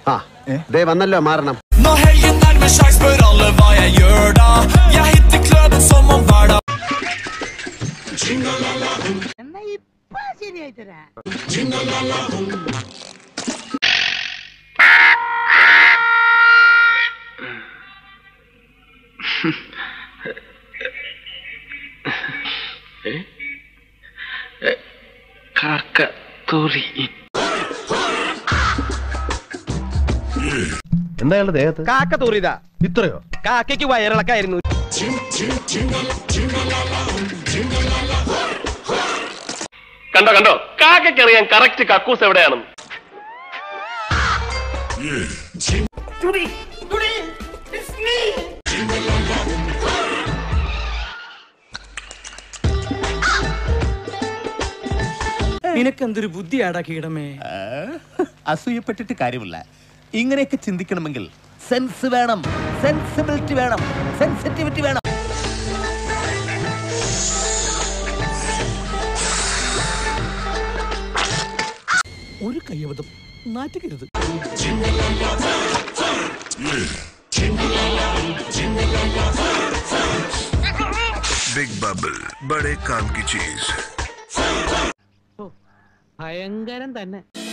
ആ ദേ വന്നല്ലോ മാറണം Når helgen nærmer seg, spør alle hva jeg gjør da. Jeg hitter kløden som om hver dag. എന്നാ ഇപ്പൊ ശരിയായി തരാ എന്താ അയാളുടെ ദേഹത്ത് കാക്ക തൂറിയതാ ഇത്രയോ കാക്കയ്ക്ക് വയറിളക്കായിരുന്നു കണ്ടോ കണ്ടോ കാക്കറിയാൻ കറക്റ്റ് കക്കൂസ് എവിടെയാണെന്ന് നിനക്കെന്തൊരു ബുദ്ധിയാടാ കീടമേ അസൂയപ്പെട്ടിട്ട് കാര്യമില്ല ഇങ്ങനെയൊക്കെ ചിന്തിക്കണമെങ്കിൽ സെൻസ് വേണം സെൻസിബിലിറ്റി വേണം സെൻസിറ്റിവിറ്റി വേണം ഒരു കയ്യബദ്ധം നാറ്റുകരുത് बिग बबल बड़े काम की चीज ഭയങ്കരം തന്നെ